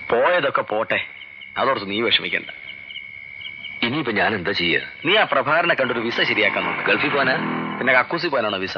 പോയതൊക്കെ പോട്ടെ അതോർത്ത് നീ വിഷമിക്കണ്ട ഇനിയിപ്പോ ഞാൻ എന്താ ചെയ്യാ നീ ആ പ്രഭാകരനെ കണ്ടൊരു വിസ ശരിയാക്കാൻ നോക്ക് ഗൾഫിൽ പോവാനാ പിന്നെ കക്കൂസി പോകാനാണോ വിസ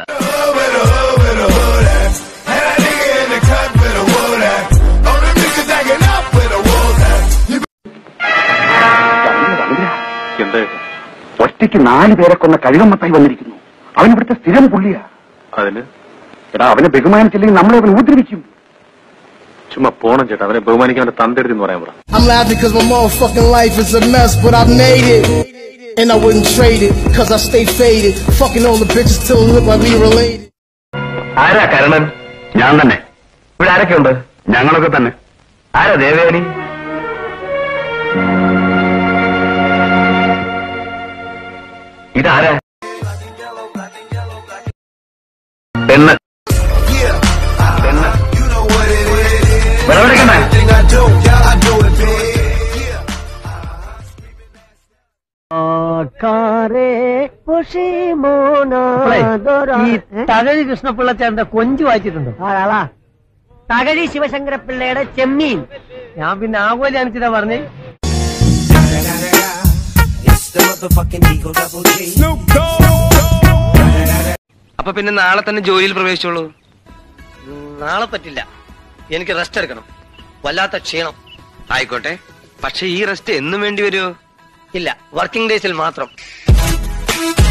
എന്താ ഒറ്റയ്ക്ക് നാല് പേരെ കൊന്ന കഴുകമ്മത്തായി വന്നിരിക്കുന്നു അവൻ ഇവിടുത്തെ സ്ഥിരം പുള്ളിയാ അതിന് എടാ അവനെ ബഹുമാനിച്ചില്ലെങ്കിൽ നമ്മളെ അവൻ ഉപദ്രവിക്കും ചുമ്മാ പോണം ചേട്ടാ അവനെ ബഹുമാനിക്കാൻ അവന്റെ തന്തെടുത്ത് എന്ന് പറയാൻ പറ I'm laughing because my motherfucking life is a mess, but I've made it. And I wouldn't trade it, cause I stay faded. Fucking all the bitches till it look like we related. ആരാ കരണൻ ഞാൻ തന്നെ ഇവിടെ ആരൊക്കെ ഉണ്ട് ഞങ്ങളൊക്കെ തന്നെ ആരാ ദേവയാനി ഇതാരാ പെണ്ണ് പെണ്ണ് വിളവെടുക്കണ്ടേ ഈ തകഴി കൃഷ്ണപിള്ളച്ചേട്ടന്റെ കൊഞ്ചു വായിച്ചിട്ടുണ്ടോ തകഴി ശിവശങ്കരപിള്ളയുടെ ചെമ്മീൻ ഞാൻ പിന്നെ ആകോലി അനിച്ചിട്ടാ പറഞ്ഞേ അപ്പൊ പിന്നെ നാളെ തന്നെ ജോലിയിൽ പ്രവേശിച്ചോളൂ നാളെ പറ്റില്ല എനിക്ക് റെസ്റ്റ് എടുക്കണം വല്ലാത്ത ക്ഷീണം ആയിക്കോട്ടെ പക്ഷെ ഈ റെസ്റ്റ് എന്നും വേണ്ടി വരുമോ ഇല്ല വർക്കിംഗ് ഡേയ്സിൽ മാത്രം